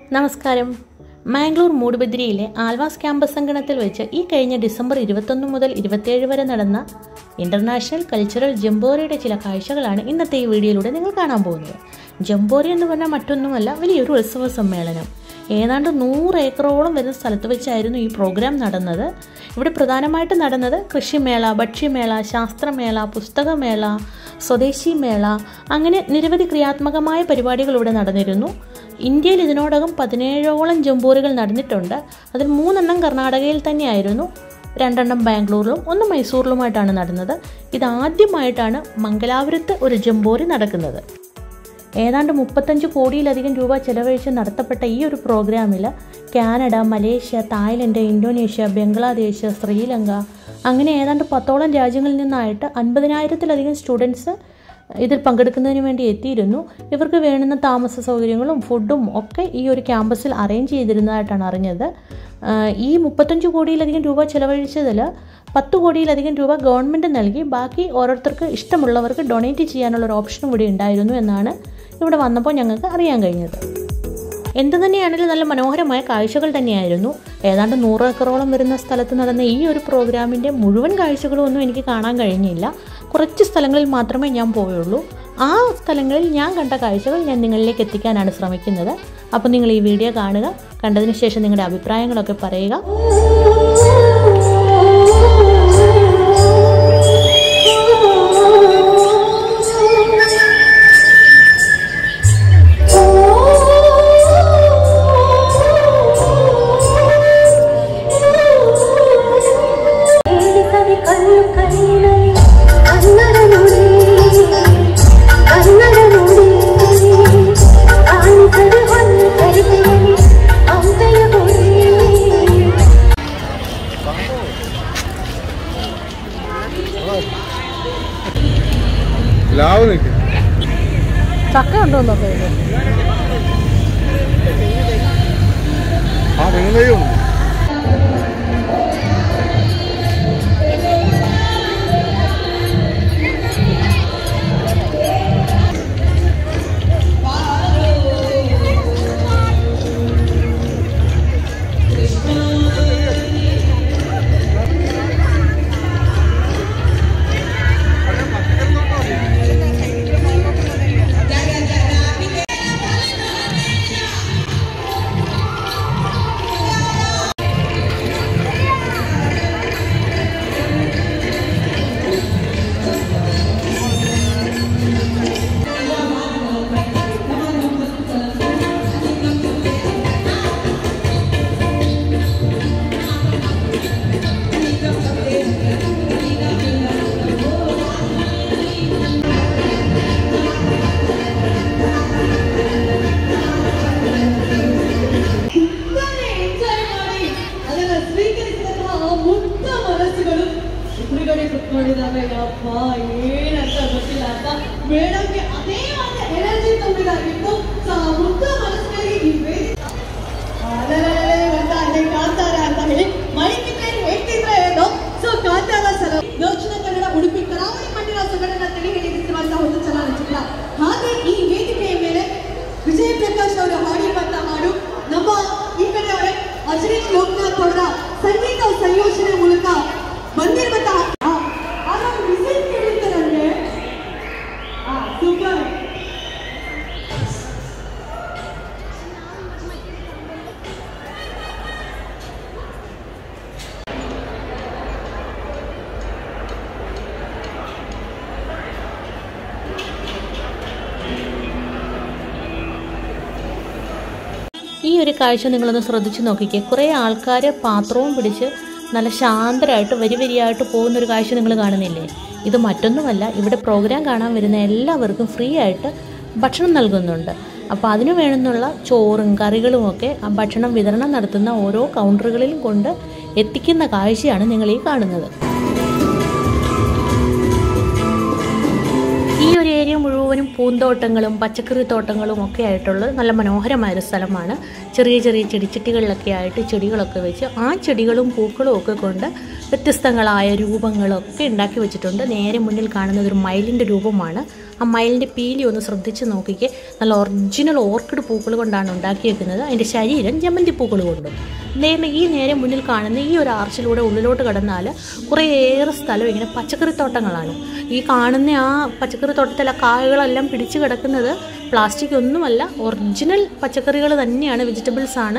നമസ്കാരം മാംഗ്ലൂർ മൂടുബദ്രിയിലെ ആൽവാസ് ക്യാമ്പസ് അങ്കണത്തിൽ വെച്ച് ഈ കഴിഞ്ഞ ഡിസംബർ ഇരുപത്തൊന്ന് മുതൽ ഇരുപത്തിയേഴ് വരെ നടന്ന ഇന്റർനാഷണൽ കൾച്ചറൽ ജംബോറിയുടെ ചില കാഴ്ചകളാണ് ഇന്നത്തെ ഈ വീഡിയോയിലൂടെ നിങ്ങൾ കാണാൻ പോകുന്നത് ജംബോറി എന്ന് പറഞ്ഞാൽ മറ്റൊന്നുമല്ല വലിയൊരു ഉത്സവ സമ്മേളനം ഏതാണ്ട് നൂറ് ഏക്കറോളം വരുന്ന സ്ഥലത്ത് വെച്ചായിരുന്നു ഈ പ്രോഗ്രാം നടന്നത് ഇവിടെ പ്രധാനമായിട്ട് നടന്നത് കൃഷിമേള ഭക്ഷ്യമേള ശാസ്ത്രമേള പുസ്തകമേള സ്വദേശി മേള അങ്ങനെ നിരവധി ക്രിയാത്മകമായ പരിപാടികൾ ഇവിടെ നടന്നിരുന്നു ഇന്ത്യയിൽ ഇതിനോടകം പതിനേഴോളം ജംബൂറുകൾ നടന്നിട്ടുണ്ട് അതിൽ മൂന്നെണ്ണം കർണാടകയിൽ തന്നെയായിരുന്നു രണ്ടെണ്ണം ബാംഗ്ലൂരിലും ഒന്ന് മൈസൂറിലുമായിട്ടാണ് നടന്നത് ഇതാദ്യമായിട്ടാണ് മംഗലാപുരത്ത് ഒരു ജംബോറി നടക്കുന്നത് ഏതാണ്ട് മുപ്പത്തഞ്ച് കോടിയിലധികം രൂപ ചെലവഴിച്ച് നടത്തപ്പെട്ട ഈ ഒരു പ്രോഗ്രാമിൽ Canada Malaysia Thailand Indonesia Bangladesh Sri Lanka അങ്ങനെ ഏതാണ്ട് പത്തോളം രാജ്യങ്ങളിൽ നിന്നായിട്ട് അൻപതിനായിരത്തിലധികം സ്റ്റുഡൻസ് ഇതിൽ പങ്കെടുക്കുന്നതിന് വേണ്ടി എത്തിയിരുന്നു ഇവർക്ക് വേണ്ടുന്ന താമസ സൗകര്യങ്ങളും ഫുഡും ഒക്കെ ഈ ഒരു ക്യാമ്പസിൽ അറേഞ്ച് ചെയ്തിരുന്നതായിട്ടാണ് അറിഞ്ഞത് ഈ മുപ്പത്തഞ്ച് കോടിയിലധികം രൂപ ചെലവഴിച്ചതിൽ പത്ത് കോടിയിലധികം രൂപ ഗവൺമെൻറ് നൽകി ബാക്കി ഓരോരുത്തർക്ക് ഇഷ്ടമുള്ളവർക്ക് ഡൊണേറ്റ് ചെയ്യാനുള്ള ഒരു ഓപ്ഷനും കൂടി ഉണ്ടായിരുന്നു എന്നാണ് ഇവിടെ വന്നപ്പോൾ ഞങ്ങൾക്ക് അറിയാൻ കഴിഞ്ഞത് എന്തു തന്നെയാണെങ്കിലും നല്ല മനോഹരമായ കാഴ്ചകൾ തന്നെയായിരുന്നു ഏതാണ്ട് നൂറ് ഏക്കറോളം വരുന്ന സ്ഥലത്ത് നടന്ന ഈ ഒരു പ്രോഗ്രാമിൻ്റെ മുഴുവൻ കാഴ്ചകളും ഒന്നും എനിക്ക് കാണാൻ കഴിഞ്ഞില്ല കുറച്ച് സ്ഥലങ്ങളിൽ മാത്രമേ ഞാൻ പോയുള്ളൂ ആ സ്ഥലങ്ങളിൽ ഞാൻ കണ്ട കാഴ്ചകൾ ഞാൻ നിങ്ങളിലേക്ക് എത്തിക്കാനാണ് ശ്രമിക്കുന്നത് അപ്പോൾ നിങ്ങൾ ഈ വീഡിയോ കാണുക കണ്ടതിന് ശേഷം നിങ്ങളുടെ അഭിപ്രായങ്ങളൊക്കെ പറയുക ലാവ് നിൽക്കും ചക്ക ഉണ്ടോ നോക്കാം ആ തെങ്ങുതൈയും ഉണ്ട് ತುಂಬಾನೇ ಎಂಜಾಯ್ ಮಾಡಿ ಅದನ್ನ ಸ್ವೀಕರಿಸಿದಂತಹ ಆ ಮುಗ್ಧ ಮನಸ್ಸುಗಳು ಎದುರುಗಡೆ ಕುತ್ಕೊಂಡಿದ್ದಾವೆ ಯಪ್ಪ ಏನಂತ ಗೊತ್ತಿಲ್ಲ ಅಂತ ಮೇಡಮ್ಗೆ ಅದೇ ಆದ ಎನರ್ಜಿ ತುಂಬಿದಾಗಿತ್ತು ಸೊ ಆ ಮುಗ್ಧ ಮನಸ್ಸುಗಳಿಗೆ ಈ ವೇದಿಕೆ ಅಲಲಲಲೆ ಅಂತ ಅಲ್ಲೇ ಕಾಂತಾರ ಅಂತ ಹೇಳಿ ಮೈಕ್ ಮೇಲೆ ಹೇಳ್ತಿದ್ರೆ ಏನೋ ಸೊ ಕಾಂತಾರ ಸಲ ದಕ್ಷಿಣ ಕನ್ನಡ ಉಡುಪಿ ಕರಾವಳಿ ಮಂಡಲ ಸೊಗಡನ್ನ ತಿಳಿ ಹಿಡಿದಿರುವಂತಹ ಒಂದು ಚಲನಚಿತ್ರ ಹಾಗೆ ಈ ವೇದಿಕೆಯ ಮೇಲೆ ವಿಜಯ್ ಪ್ರಕಾಶ್ ಅವರು ಹಾಡಿರುವಂತಹ ಹಾಡು ನಮ್ಮ ಈ ಕಡೆ ಅವರೇ ಅಜನೀಶ್ ಲೋಕನಾಥ್ ಅವರ ಸಂಗೀತ ಸಂಯೋಜನೆ ಮೂಲಕ ಬಂದಿರುವಂತಹ ಆ- ಆಗ ವಿಸಿಲ್ ಕೇಳಿತ್ತು ನನಗೆ ಸೂಪರ್ ഈ ഒരു കാഴ്ച നിങ്ങളൊന്ന് ശ്രദ്ധിച്ച് നോക്കിക്കേ കുറേ ആൾക്കാർ പാത്രവും പിടിച്ച് നല്ല ശാന്തരായിട്ട് വരി വരിയായിട്ട് പോകുന്ന ഒരു കാഴ്ച നിങ്ങൾ കാണുന്നില്ലേ ഇത് മറ്റൊന്നുമല്ല ഇവിടെ പ്രോഗ്രാം കാണാൻ വരുന്ന എല്ലാവർക്കും ഫ്രീ ആയിട്ട് ഭക്ഷണം നൽകുന്നുണ്ട് അപ്പോൾ അതിനു വേണമെന്നുള്ള ചോറും കറികളും ഒക്കെ ആ ഭക്ഷണം വിതരണം നടത്തുന്ന ഓരോ കൗണ്ടറുകളിലും കൊണ്ട് എത്തിക്കുന്ന കാഴ്ചയാണ് നിങ്ങൾ ഈ കാണുന്നത് ഈ ഒരു ഏരിയ മുഴുവനും പൂന്തോട്ടങ്ങളും പച്ചക്കറി തോട്ടങ്ങളും ഒക്കെ ആയിട്ടുള്ള നല്ല മനോഹരമായ ഒരു സ്ഥലമാണ് ചെറിയ ചെറിയ ചെടിച്ചട്ടികളിലൊക്കെ ആയിട്ട് ചെടികളൊക്കെ വെച്ച് ആ ചെടികളും പൂക്കളും ഒക്കെ കൊണ്ട് വ്യത്യസ്തങ്ങളായ രൂപങ്ങളൊക്കെ ഉണ്ടാക്കി വെച്ചിട്ടുണ്ട് നേരെ മുന്നിൽ കാണുന്നത് ഒരു മയിലിൻ്റെ രൂപമാണ് ആ മയിലിൻ്റെ പീലി ഒന്ന് ശ്രദ്ധിച്ച് നോക്കിക്കേ നല്ല ഒറിജിനൽ ഓർക്കിഡ് പൂക്കൾ കൊണ്ടാണ് ഉണ്ടാക്കിയേക്കുന്നത് അതിൻ്റെ ശരീരം ജമന്തി പൂക്കൾ കൊണ്ടും നേരെ ഈ നേരെ മുന്നിൽ കാണുന്ന ഈ ഒരു ആർച്ചിലൂടെ ഉള്ളിലോട്ട് കടന്നാൽ കുറേയേറെ സ്ഥലം ഇങ്ങനെ പച്ചക്കറി തോട്ടങ്ങളാണ് ഈ കാണുന്ന ആ പച്ചക്കറി തോട്ടത്തിലെ കായകളെല്ലാം പിടിച്ചു കിടക്കുന്നത് പ്ലാസ്റ്റിക് ഒന്നുമല്ല ഒറിജിനൽ പച്ചക്കറികൾ തന്നെയാണ് വെജിറ്റബിൾസ് ആണ്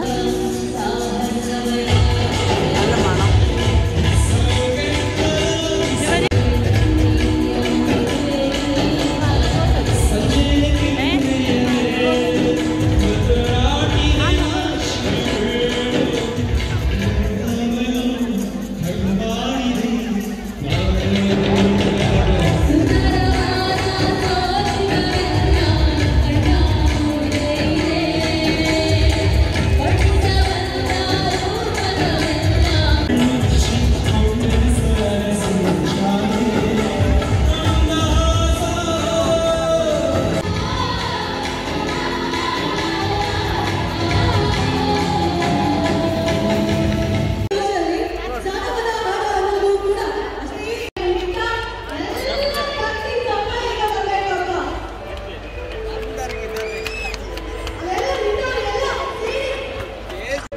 ಜಾನಪದ ಆಟ ಅನ್ನೋದು ಕೂಡ ಅಷ್ಟೇ ಖಂಡಿತ ಎಲ್ಲ ಭಕ್ತಿ ಸಂಬಳದಿಂದ ಬರ್ಬೇಕಪ್ಪ. ಅವೆಲ್ಲ ನಿಂತವ್ರಿಗೆಲ್ಲ ಸೇರಿ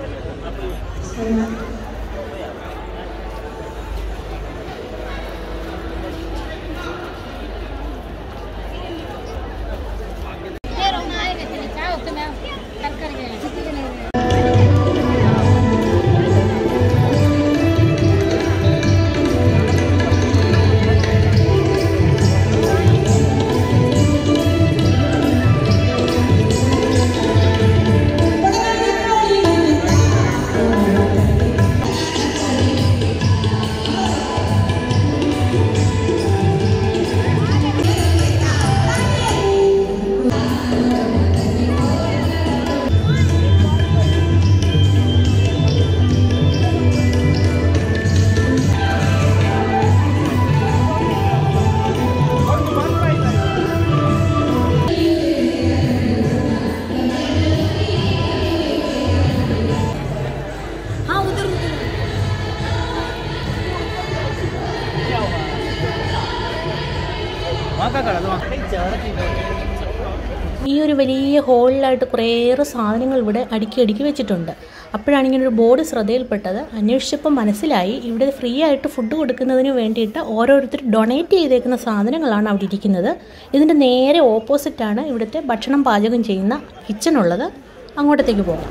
ഈ ഒരു വലിയ ഹോളിലായിട്ട് കുറേയേറെ സാധനങ്ങൾ ഇവിടെ അടുക്കി അടുക്കി വെച്ചിട്ടുണ്ട് അപ്പോഴാണ് ഇങ്ങനെ ഒരു ബോർഡ് ശ്രദ്ധയിൽപ്പെട്ടത് അന്വേഷിച്ചപ്പോൾ മനസ്സിലായി ഇവിടെ ഫ്രീ ആയിട്ട് ഫുഡ് കൊടുക്കുന്നതിന് വേണ്ടിയിട്ട് ഓരോരുത്തർ ഡൊണേറ്റ് ചെയ്തേക്കുന്ന സാധനങ്ങളാണ് അവിടെ ഇരിക്കുന്നത് ഇതിൻ്റെ നേരെ ഓപ്പോസിറ്റാണ് ഇവിടുത്തെ ഭക്ഷണം പാചകം ചെയ്യുന്ന കിച്ചൺ ഉള്ളത് അങ്ങോട്ടത്തേക്ക് പോകാം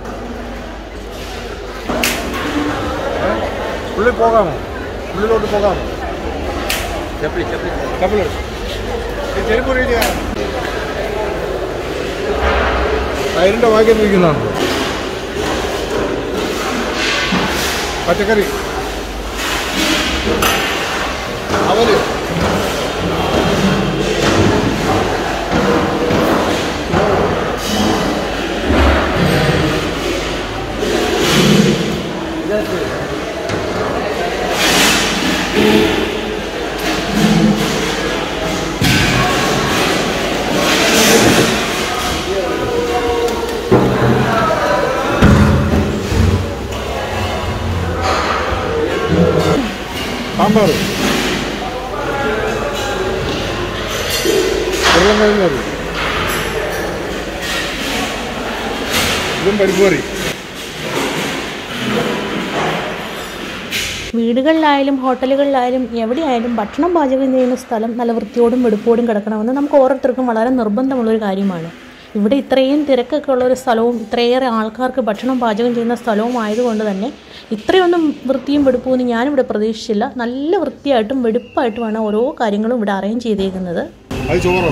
ഉള്ളിൽ പോകാമോ ഉള്ളിലോട്ട് പോകാമോ കപ്പിള് ചെരുപ്പ് റെഡിയാണ് ടയറിൻ്റെ വാക്യം നിൽക്കുന്നതാണ് പച്ചക്കറി അവല് സാമ്പാർ ഉരുളൻകിഴങ്ങ് കറി ഇതും പരിപ്പ് കറി വീടുകളിലായാലും ഹോട്ടലുകളിലായാലും എവിടെയായാലും ഭക്ഷണം പാചകം ചെയ്യുന്ന സ്ഥലം നല്ല വൃത്തിയോടും വെടുപ്പോടും കിടക്കണമെന്ന് നമുക്ക് ഓരോരുത്തർക്കും വളരെ നിർബന്ധമുള്ളൊരു കാര്യമാണ് ഇവിടെ ഇത്രയും തിരക്കൊക്കെ ഉള്ള ഒരു സ്ഥലവും ഇത്രയേറെ ആൾക്കാർക്ക് ഭക്ഷണം പാചകം ചെയ്യുന്ന സ്ഥലവും ആയതുകൊണ്ട് തന്നെ ഇത്രയൊന്നും വൃത്തിയും വെടുപ്പും ഞാനിവിടെ പ്രതീക്ഷിച്ചില്ല നല്ല വൃത്തിയായിട്ടും വെടുപ്പായിട്ടുമാണ് ഓരോ കാര്യങ്ങളും ഇവിടെ അറേഞ്ച് ചെയ്തേക്കുന്നത് അത് ചോറാണ്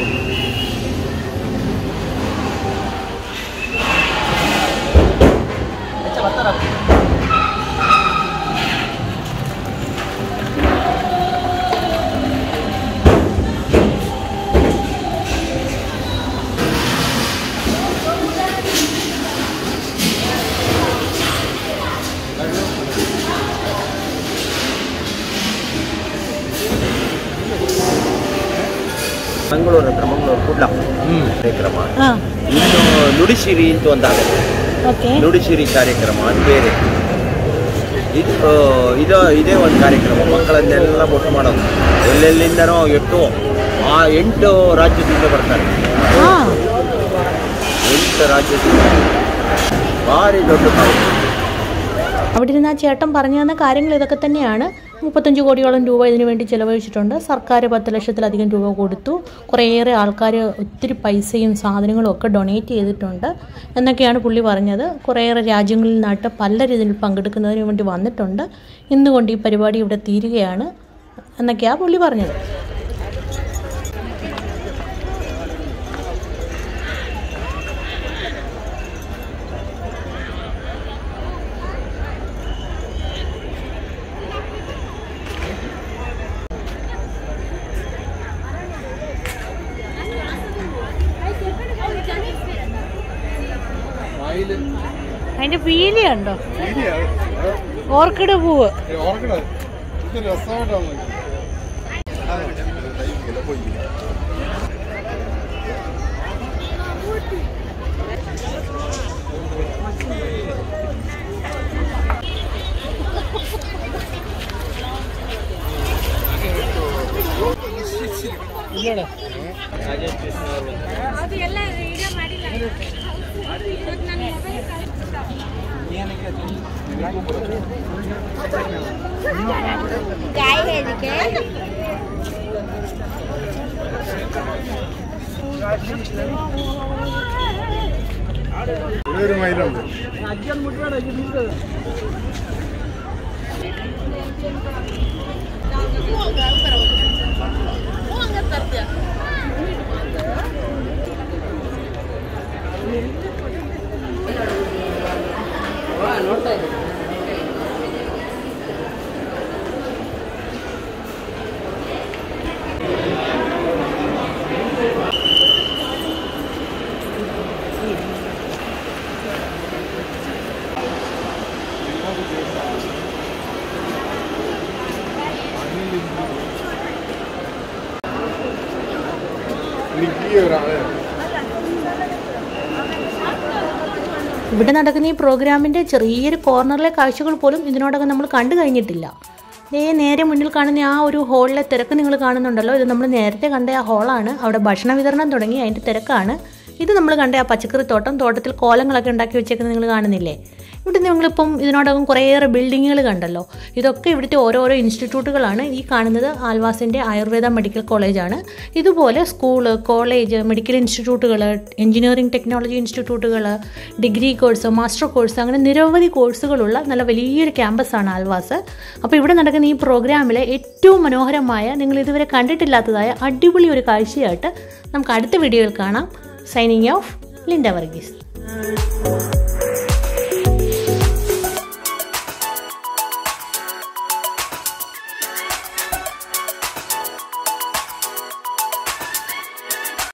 ಮಂಗಳೂರು ಹತ್ರ ಮಂಗಳೂರು ಕುಡ್ಲ ಕಾರ್ಯಕ್ರಮ ആ ಇನ್ನು ನುಡಿಸಿರಿ ಅಂತ ಒಂದಾಗುತ್ತೆ ഓക്കെ ನುಡಿಸಿರಿ ಕಾರ್ಯಕ್ರಮ ಅದು ಬೇರೆ ಇದು ಇದು ಇದೇ ಒಂದು ಕಾರ್ಯಕ್ರಮ ಮಕ್ಕಳನ್ನೆಲ್ಲ ಒಟ್ಟು ಮಾಡೋದು ಎಲ್ಲೆಲ್ಲಿಂದನೋ ಎಷ್ಟು ಆ ಎಂಟು ರಾಜ್ಯದಿಂದ ಬರ್ತಾರೆ ആ ಎಂಟು ರಾಜ್ಯದಿಂದ ಭಾರಿ ದೊಡ್ಡ ಕಾಲೇಜ್ അവിടെ ഇരുന്ന് ആ ചേട്ടൻ പറഞ്ഞു തന്ന കാര്യങ്ങൾ ഇതൊക്കെ തന്നെയാണ് മുപ്പത്തഞ്ച് കോടിയോളം രൂപ ഇതിനു വേണ്ടി ചിലവഴിച്ചിട്ടുണ്ട് സർക്കാർ പത്ത് ലക്ഷത്തിലധികം രൂപ കൊടുത്തു കുറേയേറെ ആൾക്കാർ ഒത്തിരി പൈസയും സാധനങ്ങളും ഒക്കെ ഡൊണേറ്റ് ചെയ്തിട്ടുണ്ട് എന്നൊക്കെയാണ് പുള്ളി പറഞ്ഞത് കുറേയേറെ രാജ്യങ്ങളിൽ നിന്നായിട്ട് പലരും ഇതിൽ പങ്കെടുക്കുന്നതിന് വേണ്ടി വന്നിട്ടുണ്ട് ഇന്നുകൊണ്ട് ഈ പരിപാടി ഇവിടെ തീരുകയാണ് എന്നൊക്കെയാണ് പുള്ളി പറഞ്ഞത് അതിൻ്റെ പീലി ഉണ്ടോ ഓർക്കിഡ് പൂവ് ഓർക്കണേ ഇത് രസമായിട്ടാണ് ഇവിടെ ഒരു മയിലുണ്ട് എനിക്ക് ഒരാളെ ഇവിടെ നടക്കുന്ന ഈ പ്രോഗ്രാമിൻ്റെ ചെറിയൊരു കോർണറിലെ കാഴ്ചകൾ പോലും ഇതിനോടകം നമ്മൾ കണ്ടു കഴിഞ്ഞിട്ടില്ല ദേ നേരെ മുന്നിൽ കാണുന്ന ആ ഒരു ഹോളിലെ തിരക്ക് നിങ്ങൾ കാണുന്നുണ്ടല്ലോ ഇത് നമ്മൾ നേരത്തെ കണ്ട ആ ഹോളാണ് അവിടെ ഭക്ഷണ വിതരണം തുടങ്ങി അതിൻ്റെ തിരക്കാണ് ഇത് നമ്മൾ കണ്ട ആ പച്ചക്കറി തോട്ടം തോട്ടത്തിൽ കോലങ്ങളൊക്കെ ഉണ്ടാക്കി വെച്ചേക്കുന്നത് നിങ്ങൾ കാണുന്നില്ലേ ഇവിടെ നിങ്ങളിപ്പം ഇതിനോടകം കുറേയേറെ ബിൽഡിങ്ങുകൾ കണ്ടല്ലോ ഇതൊക്കെ ഇവിടുത്തെ ഓരോരോ ഇൻസ്റ്റിറ്റ്യൂട്ടുകളാണ് ഈ കാണുന്നത് ആൽവാസിൻ്റെ ആയുർവേദ മെഡിക്കൽ കോളേജാണ് ഇതുപോലെ സ്കൂള് കോളേജ് മെഡിക്കൽ ഇൻസ്റ്റിറ്റ്യൂട്ടുകൾ എഞ്ചിനീയറിംഗ് ടെക്നോളജി ഇൻസ്റ്റിറ്റ്യൂട്ടുകൾ ഡിഗ്രി കോഴ്സ് മാസ്റ്റർ കോഴ്സ് അങ്ങനെ നിരവധി കോഴ്സുകളുള്ള നല്ല വലിയൊരു ക്യാമ്പസാണ് ആൽവാസ് അപ്പോൾ ഇവിടെ നടക്കുന്ന ഈ പ്രോഗ്രാമിലെ ഏറ്റവും മനോഹരമായ നിങ്ങൾ ഇതുവരെ കണ്ടിട്ടില്ലാത്തതായ അടിപൊളി ഒരു കാഴ്ചയായിട്ട് നമുക്ക് അടുത്ത വീഡിയോയിൽ കാണാം സൈനിങ് ഓഫ് ലിൻഡ വർഗീസ്